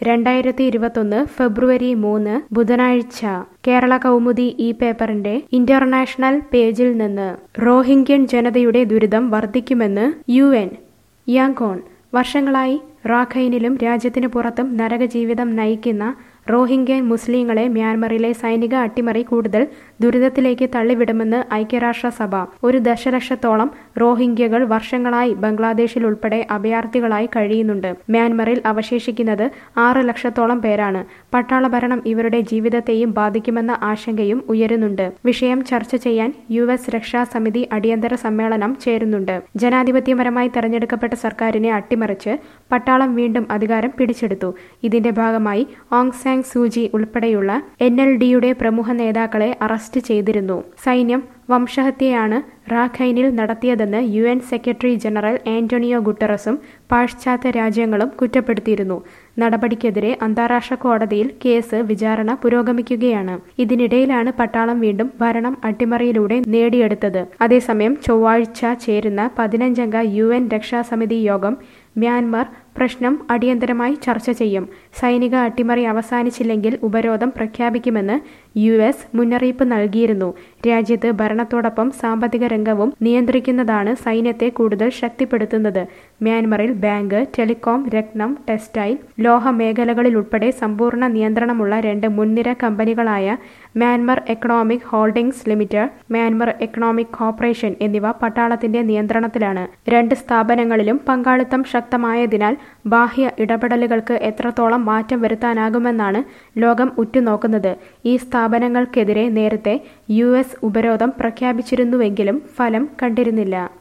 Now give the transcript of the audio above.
രണ്ടായിരത്തി ഇരുപത്തൊന്ന് ഫെബ്രുവരി മൂന്ന് ബുധനാഴ്ച കേരള കൗമുദി ഈ പേപ്പറിന്റെ ഇന്റർനാഷണൽ പേജിൽ നിന്ന് റോഹിംഗ്യൻ ജനതയുടെ ദുരിതം വർദ്ധിക്കുമെന്ന് യു എൻ യാങ്കോൺ വർഷങ്ങളായി റാഖൈനിലും രാജ്യത്തിന് പുറത്തും നരകജീവിതം നയിക്കുന്ന റോഹിംഗ്യൻ മുസ്ലിങ്ങളെ മ്യാൻമറിലെ സൈനിക അട്ടിമറി കൂടുതൽ ദുരിതത്തിലേക്ക് തള്ളിവിടുമെന്ന് ഐക്യരാഷ്ട്രസഭ ഒരു ദശലക്ഷത്തോളം റോഹിംഗ്യകൾ വർഷങ്ങളായി ബംഗ്ലാദേശിൽ ഉൾപ്പെടെ അഭയാർത്ഥികളായി കഴിയുന്നുണ്ട് മ്യാൻമറിൽ അവശേഷിക്കുന്നത് ആറ് ലക്ഷത്തോളം പേരാണ് പട്ടാള ഭരണം ഇവരുടെ ജീവിതത്തെയും ബാധിക്കുമെന്ന ആശങ്കയും ഉയരുന്നുണ്ട് വിഷയം ചർച്ച ചെയ്യാൻ യു എസ് രക്ഷാസമിതി അടിയന്തര സമ്മേളനം ചേരുന്നുണ്ട് ജനാധിപത്യപരമായി തെരഞ്ഞെടുക്കപ്പെട്ട സർക്കാരിനെ അട്ടിമറിച്ച് പട്ടാളം വീണ്ടും അധികാരം പിടിച്ചെടുത്തു ഇതിന്റെ ഭാഗമായി ഓങ് സാങ് സൂചി ഉൾപ്പെടെയുള്ള എൻ എൽ ഡിയുടെ പ്രമുഖ നേതാക്കളെ അറസ്റ്റ് ചെയ്തിരുന്നു സൈന്യം വംശഹത്യയാണ് റാഖൈനിൽ നടത്തിയതെന്ന് U N secretary general Antonio ഗുട്ടറസും പാശ്ചാത്യ രാജ്യങ്ങളും കുറ്റപ്പെടുത്തിയിരുന്നു നടപടിക്കെതിരെ അന്താരാഷ്ട്ര കോടതിയിൽ കേസ് വിചാരണ പുരോഗമിക്കുകയാണ് ഇതിനിടയിലാണ് പട്ടാളം വീണ്ടും ഭരണം അട്ടിമറിയിലൂടെ നേടിയെടുത്തത് അതേസമയം ചൊവ്വാഴ്ച ചേരുന്ന പതിനഞ്ചംഗ യു എൻ രക്ഷാസമിതി യോഗം മ്യാൻമർ പ്രശ്നം അടിയന്തരമായി ചർച്ച ചെയ്യും സൈനിക അട്ടിമറി അവസാനിച്ചില്ലെങ്കിൽ ഉപരോധം പ്രഖ്യാപിക്കുമെന്ന് യു എസ് മുന്നറിയിപ്പ് നൽകിയിരുന്നു രാജ്യത്ത് ഭരണത്തോടൊപ്പം സാമ്പത്തിക രംഗവും നിയന്ത്രിക്കുന്നതാണ് സൈന്യത്തെ കൂടുതൽ ശക്തിപ്പെടുത്തുന്നത് മ്യാൻമറിൽ ബാങ്ക് ടെലികോം രത്നം ടെക്സ്റ്റൈൽ ലോഹ മേഖലകളിലുൾപ്പെടെ സമ്പൂർണ്ണ നിയന്ത്രണമുള്ള രണ്ട് മുൻനിര കമ്പനികളായ Myanmar economic holdings limited Myanmar economic corporation എന്നിവ പട്ടാളത്തിന്റെ നിയന്ത്രണത്തിലാണ് രണ്ട് സ്ഥാപനങ്ങളിലും പങ്കാളിത്തം ശക്തമായതിനാൽ ബാഹ്യ ഇടപെടലുകൾക്ക് എത്രത്തോളം മാറ്റം വരുത്താനാകുമെന്നാണ് ലോകം ഉറ്റുനോക്കുന്നത് ഈ സ്ഥാപനങ്ങൾക്കെതിരെ നേരത്തെ യു ഉപരോധം പ്രഖ്യാപിച്ചിരുന്നുവെങ്കിലും ഫലം കണ്ടിരുന്നില്ല